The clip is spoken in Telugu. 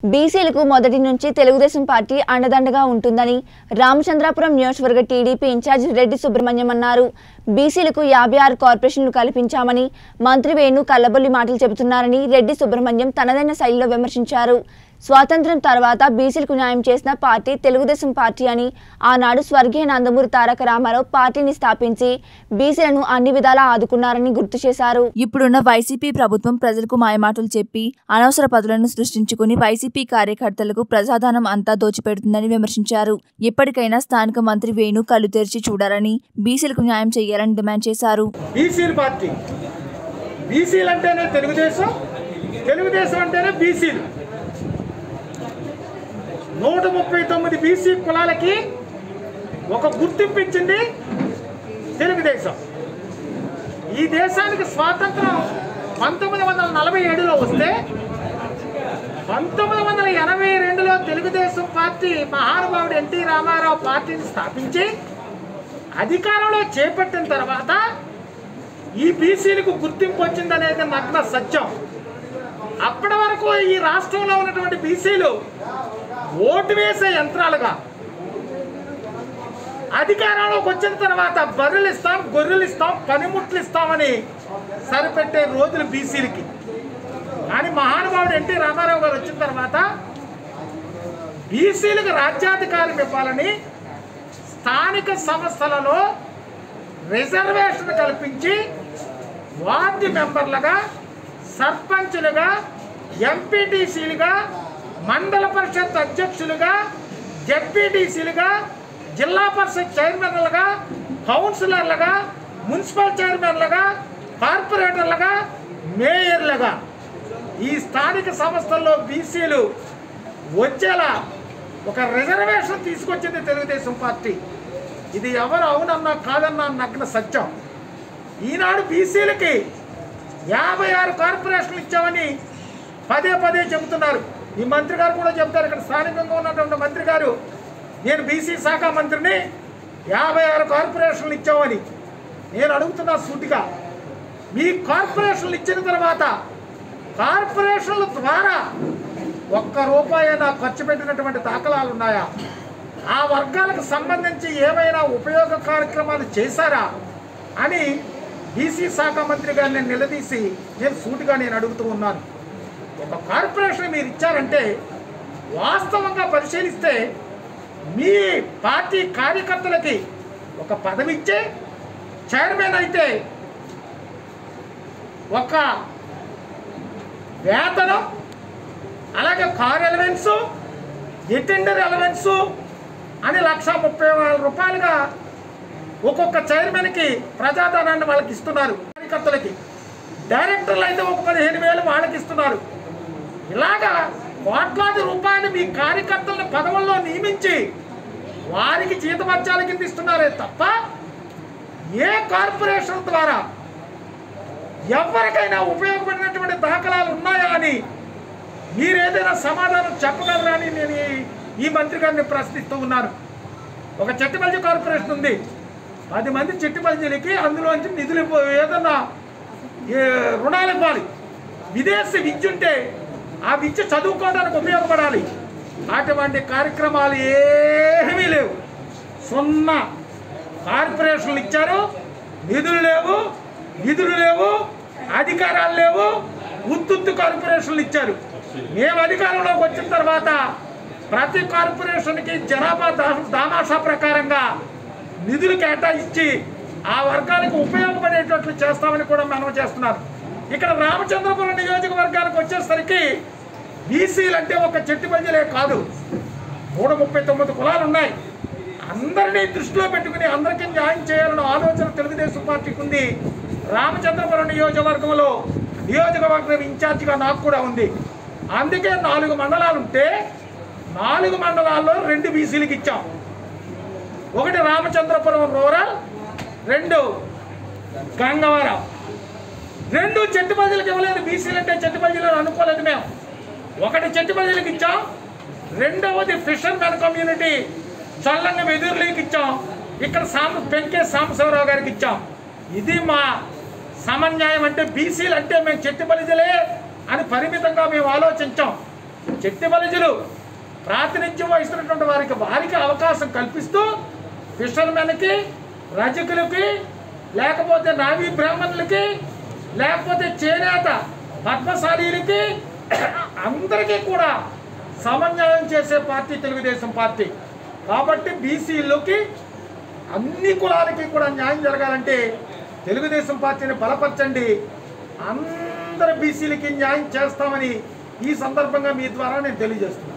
బీసీలకు మొదటి నుంచి తెలుగుదేశం పార్టీ అండదండగా ఉంటుందని రామచంద్రాపురం నియోజకవర్గ టీడీపీ ఇన్ఛార్జ్ రెడ్డి సుబ్రహ్మణ్యం అన్నారు బీసీలకు యాభై ఆరు కార్పొరేషన్లు కల్పించామని మంత్రి వేణు కల్లబొల్లి మాటలు చెబుతున్నారని రెడ్డి సుబ్రహ్మణ్యం తనదైన శైలిలో విమర్శించారు స్వాతంత్ర్యం తర్వాత బీసీలకు న్యాయం చేసిన పార్టీ తెలుగుదేశం పార్టీ అని ఆనాడు స్వర్గీయ నందమూరి తారక రామారావు పార్టీని స్థాపించి బీసీలను అన్ని విధాలా ఆదుకున్నారని గుర్తు చేశారు ఇప్పుడున్న వైసీపీ ప్రభుత్వం ప్రజలకు మాయమాటలు చెప్పి అనవసర పదులను సృష్టించుకుని వైసీపీ కార్యకర్తలకు ప్రజాదానం అంతా దోచిపెడుతుందని విమర్శించారు ఇప్పటికైనా స్థానిక మంత్రి వేణు కళ్ళు తెరిచి చూడాలని బీసీలకు న్యాయం చేయాలని డిమాండ్ చేశారు బీసీల పార్టీ బీసీలు అంటేనే తెలుగుదేశం తెలుగుదేశం అంటేనే బీసీలు నూట ముప్పై తొమ్మిది బీసీ కులాలకి ఒక గుర్తింపు ఇచ్చింది తెలుగుదేశం ఈ దేశానికి స్వాతంత్రం పంతొమ్మిది వందల నలభై ఏడులో వస్తే పంతొమ్మిది వందల ఎనభై రెండులో తెలుగుదేశం పార్టీ మహానుభావుడు ఎన్టీ రామారావు పార్టీని స్థాపించి అధికారంలో చేపట్టిన తర్వాత ఈ బీసీలకు గుర్తింపు వచ్చిందనేది నగ్న సత్యం అప్పటి వరకు ఈ రాష్ట్రంలో ఉన్నటువంటి బీసీలు ఓటు వేసే యంత్రాలుగా అధికారంలోకి వచ్చిన తర్వాత బర్రెలు ఇస్తాం గొర్రెలు ఇస్తాం పనిముట్లు ఇస్తామని సరిపెట్టే రోజులు బీసీలకి కానీ మహానుభావుడు ఎన్టీ రామారావు గారు వచ్చిన తర్వాత బీసీలకు రాజ్యాధికారం ఇవ్వాలని స్థానిక సంస్థలలో రిజర్వేషన్ కల్పించి వార్డు మెంబర్లుగా సర్పంచులుగా ఎంపీటీసీలుగా మండల పరిషత్ అధ్యక్షులుగా జెడ్పీటీసీలుగా జిల్లా పరిషత్ చైర్మన్లుగా కౌన్సిలర్లుగా మున్సిపల్ చైర్మన్లుగా కార్పొరేటర్లుగా మేయర్లుగా ఈ స్థానిక సంస్థల్లో బీసీలు వచ్చేలా ఒక రిజర్వేషన్ తీసుకొచ్చింది తెలుగుదేశం పార్టీ ఇది ఎవరు అవునన్నా కాదన్నా నగ్న సత్యం ఈనాడు బీసీలకి యాభై ఆరు కార్పొరేషన్లు ఇచ్చామని పదే పదే చెబుతున్నారు ఈ మంత్రి గారు కూడా చెప్తారు ఇక్కడ స్థానికంగా ఉన్నటువంటి మంత్రి గారు నేను బీసీ శాఖ మంత్రిని యాభై ఆరు కార్పొరేషన్లు ఇచ్చామని నేను అడుగుతున్నా సూటిగా మీ కార్పొరేషన్లు ఇచ్చిన తర్వాత కార్పొరేషన్ల ద్వారా ఒక్క రూపాయైనా ఖర్చు పెట్టినటువంటి దాఖలాలు ఉన్నాయా ఆ వర్గాలకు సంబంధించి ఏమైనా ఉపయోగ కార్యక్రమాలు చేశారా అని బీసీ శాఖ మంత్రి గారిని నేను నిలదీసి నేను సూటిగా నేను అడుగుతూ ఉన్నాను ఒక కార్పొరేషన్ మీరు ఇచ్చారంటే వాస్తవంగా పరిశీలిస్తే మీ పార్టీ కార్యకర్తలకి ఒక పదవి ఇచ్చే చైర్మన్ అయితే ఒక వేతనం అలాగే కార్ ఎలవెన్సు అటెండర్ ఎలవెన్సు అని లక్ష ముప్పై వేల రూపాయలుగా ఒక్కొక్క చైర్మన్కి ప్రజాధనాన్ని వాళ్ళకి ఇస్తున్నారు కార్యకర్తలకి డైరెక్టర్లు అయితే ఒక పదిహేను వేలు వాళ్ళకి ఇస్తున్నారు ఇలాగా కోట్లాది రూపాయలు మీ కార్యకర్తలను పదవుల్లో నియమించి వారికి జీతభత్యాల కింద ఇస్తున్నారే తప్ప ఏ కార్పొరేషన్ ద్వారా ఎవరికైనా ఉపయోగపడినటువంటి దాఖలాలు ఉన్నాయా అని మీరేదైనా సమాధానం చెప్పగలరా అని నేను ఈ- ఈ మంత్రి గారిని ప్రశ్నిస్తూ ఉన్నాను ఒక చెట్టుబల్జీ కార్పొరేషన్ ఉంది పది మంది చెట్టుబల్జీలకి అందులోంచి నిధులు ఇవ్వ- ఏదన్నా ఏ, రుణాలు ఇవ్వాలి విదేశీ విద్య ఉంటే ఆ విద్య చదువుకోవడానికి ఉపయోగపడాలి అటువంటి కార్యక్రమాలు ఏమీ లేవు సున్నా కార్పొరేషన్లు ఇచ్చారు నిధులు లేవు నిధులు లేవు అధికారాలు లేవు ఉత్తుత్తు కార్పొరేషన్లు ఇచ్చారు మేము అధికారంలోకి వచ్చిన తర్వాత ప్రతి కార్పొరేషన్కి జనాభా దా- దామాషా ప్రకారంగా నిధులు కేటాయించి ఆ వర్గానికి ఉపయోగపడేటట్లు చేస్తామని కూడా మనం చేస్తున్నారు ఇక్కడ రామచంద్రపురం నియోజకవర్గానికి వచ్చేసరికి బీసీలు అంటే ఒక చెట్టు ప్రజలే కాదు నూట ముప్పై తొమ్మిది కులాలు ఉన్నాయి అందరినీ దృష్టిలో పెట్టుకుని అందరికీ న్యాయం చేయాలన్న ఆలోచన తెలుగుదేశం పార్టీకి ఉంది రామచంద్రపురం నియోజకవర్గంలో నియోజకవర్గం ఇన్ఛార్జిగా నాకు కూడా ఉంది అందుకే నాలుగు మండలాలు ఉంటే నాలుగు మండలాల్లో రెండు బీసీలకు ఇచ్చాం ఒకటి రామచంద్రపురం రూరల్ రెండు గంగవరం రెండు చెట్టు ప్రజలకు ఇవ్వలేదు బీసీలు అంటే చెట్టు ప్రజలు అనుకోలేదు మేము ఒకటి చెట్టు ప్రజలకు ఇచ్చాం రెండవది ఫిషర్మెన్ కమ్యూనిటీ చల్లంగా వెదురులేకి ఇచ్చాం ఇక్కడ సామ పెంకే సాంబశివరావు గారికి ఇచ్చాం ఇది మా సమన్యాయం అంటే బీసీలు అంటే మేము చెట్టు ప్రజలే అని పరిమితంగా మేము ఆలోచించాం చెట్టి బలిజులు ప్రాతినిధ్యం వహిస్తున్నటువంటి వారికి వారికి అవకాశం కల్పిస్తూ ఫిషర్మెన్కి రజకులకి లేకపోతే నావీ బ్రాహ్మణులకి లేకపోతే చేనేత పద్మశాలీలకి అందరికీ కూడా సమన్వయం చేసే పార్టీ తెలుగుదేశం పార్టీ కాబట్టి బీసీలోకి అన్ని కులాలకి కూడా న్యాయం జరగాలంటే తెలుగుదేశం పార్టీని బలపరచండి అందరి బీసీలకి న్యాయం చేస్తామని ఈ సందర్భంగా మీ ద్వారా నేను తెలియజేస్తున్నాను